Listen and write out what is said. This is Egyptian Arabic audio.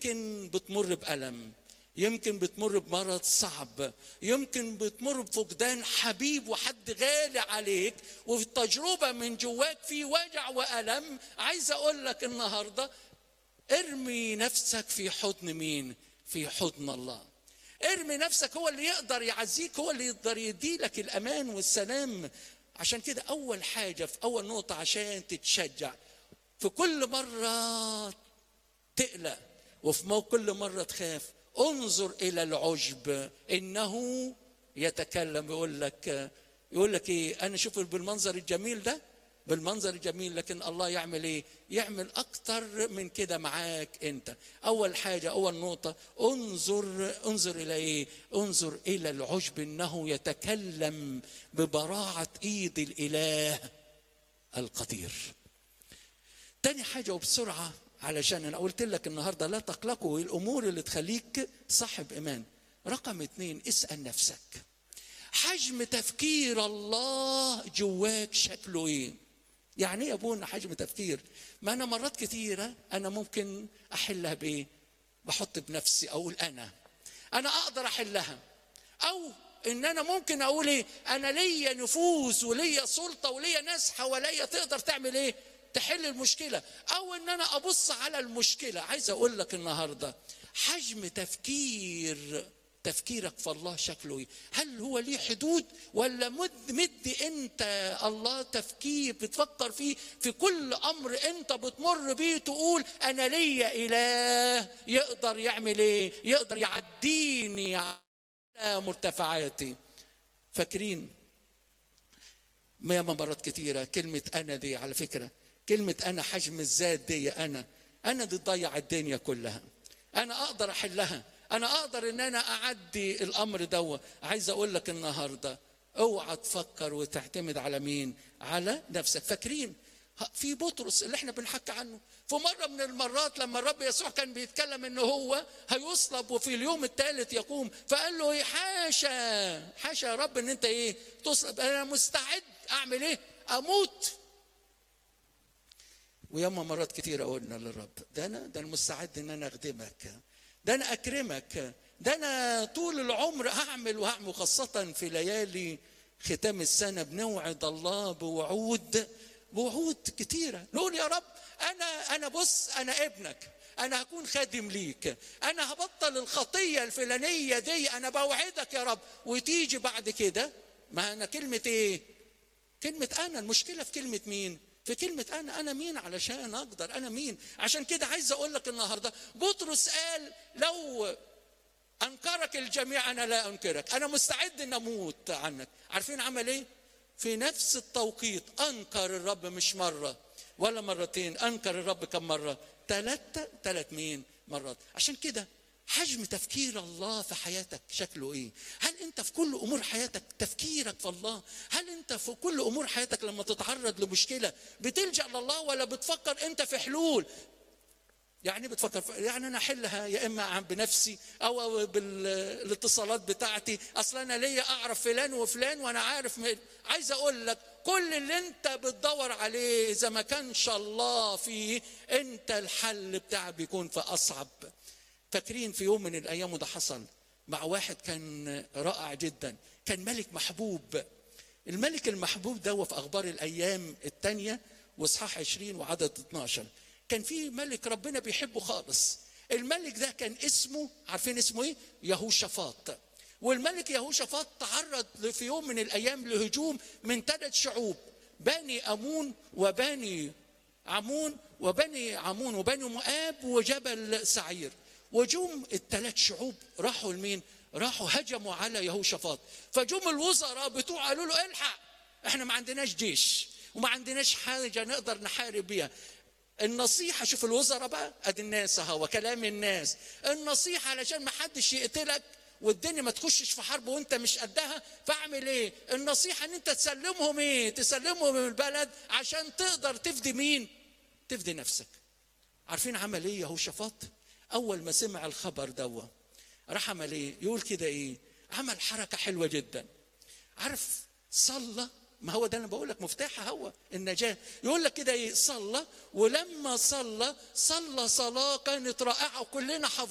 يمكن بتمر بألم يمكن بتمر بمرض صعب يمكن بتمر بفقدان حبيب وحد غالي عليك وفي التجربة من جواك في وجع وألم عايز أقول لك النهاردة ارمي نفسك في حضن مين في حضن الله ارمي نفسك هو اللي يقدر يعزيك هو اللي يقدر يديلك الأمان والسلام عشان كده أول حاجة في أول نقطة عشان تتشجع في كل مرة تقلق وفي مو كل مرة تخاف انظر إلى العجب إنه يتكلم يقول لك يقول لك إيه أنا شوف بالمنظر الجميل ده بالمنظر الجميل لكن الله يعمل ايه يعمل اكتر من كده معاك انت اول حاجه اول نقطه انظر انظر الى ايه انظر الى العجب انه يتكلم ببراعه ايد الاله القدير تاني حاجه وبسرعه علشان انا قلت لك النهارده لا تقلقوا الامور اللي تخليك صاحب ايمان رقم اتنين اسال نفسك حجم تفكير الله جواك شكله ايه يعني ايه يا ابونا حجم تفكير ما انا مرات كثيره انا ممكن احلها بايه بحط بنفسي اقول انا انا اقدر احلها او ان انا ممكن اقول ايه انا ليا نفوذ وليا سلطه وليا ناس حواليا تقدر تعمل ايه تحل المشكله او ان انا ابص على المشكله عايز اقول لك النهارده حجم تفكير تفكيرك في الله شكله ايه؟ هل هو ليه حدود ولا مد مد انت الله تفكير بتفكر فيه في كل امر انت بتمر بيه تقول انا ليا اله يقدر يعمل ايه؟ يقدر يعديني على مرتفعاتي. فاكرين ياما مرات كتيرة كلمة أنا دي على فكرة كلمة أنا حجم الذات دي أنا أنا دي تضيع الدنيا كلها أنا أقدر أحلها انا اقدر ان انا اعدي الامر دوا عايز اقول لك النهارده اوعى تفكر وتعتمد على مين على نفسك فاكرين في بطرس اللي احنا بنحكي عنه في مره من المرات لما الرب يسوع كان بيتكلم ان هو هيصلب وفي اليوم الثالث يقوم فقال له ايه حاشا حاشا يا رب ان انت ايه تصلب انا مستعد اعمل ايه اموت وياما مرات كتير قلنا للرب ده انا ده المستعد ان انا اخدمك ده انا اكرمك ده انا طول العمر هعمل وهعمل خاصة في ليالي ختام السنة بنوعد الله بوعود بوعود كتيرة نقول يا رب أنا أنا بص أنا ابنك أنا هكون خادم ليك أنا هبطل الخطية الفلانية دي أنا بوعدك يا رب وتيجي بعد كده ما أنا كلمة إيه؟ كلمة أنا المشكلة في كلمة مين؟ في كلمة أنا أنا مين علشان أقدر أنا مين عشان كده عايز أقول لك النهاردة بطرس قال لو أنكرك الجميع أنا لا أنكرك أنا مستعد أن أموت عنك عارفين عمل إيه في نفس التوقيت أنكر الرب مش مرة ولا مرتين أنكر الرب كم مرة ثلاثة ثلاث مين مرات عشان كده حجم تفكير الله في حياتك شكله ايه هل انت في كل امور حياتك تفكيرك في الله هل انت في كل امور حياتك لما تتعرض لمشكله بتلجا لله ولا بتفكر انت في حلول يعني بتفكر في يعني انا احلها يا اما بنفسي او بالاتصالات بتاعتي اصل انا ليا اعرف فلان وفلان وانا عارف م... عايز اقول لك كل اللي انت بتدور عليه اذا ما كانش الله فيه انت الحل بتاعك بيكون في اصعب فاكرين في يوم من الايام وده حصل مع واحد كان رائع جدا كان ملك محبوب الملك المحبوب ده في اخبار الايام الثانيه واصحاح 20 وعدد 12 كان في ملك ربنا بيحبه خالص الملك ده كان اسمه عارفين اسمه ايه يهوشافاط والملك يهوشافاط تعرض في يوم من الايام لهجوم من ثلاث شعوب بني امون وبني عمون وبني عمون وبني مؤاب وجبل سعير وجم الثلاث شعوب راحوا لمين؟ راحوا هجموا على يهوشافاط فجم الوزراء بتوع قالوا له الحق احنا ما عندناش جيش وما عندناش حاجه نقدر نحارب بيها النصيحة شوف الوزراء بقى ادي الناس اهو كلام الناس النصيحة علشان ما حدش يقتلك والدنيا ما تخشش في حرب وانت مش قدها فاعمل ايه النصيحة ان انت تسلمهم ايه تسلمهم البلد عشان تقدر تفدي مين تفدي نفسك عارفين عمل ايه يهوشافاط اول ما سمع الخبر دوا راح عمل ايه يقول كده ايه عمل حركة حلوة جدا عارف صلى ما هو ده انا بقول لك مفتاحها هو النجاه يقول لك كده ايه صلى ولما صلى صلى صلاه كانت رائعه وكلنا حافظين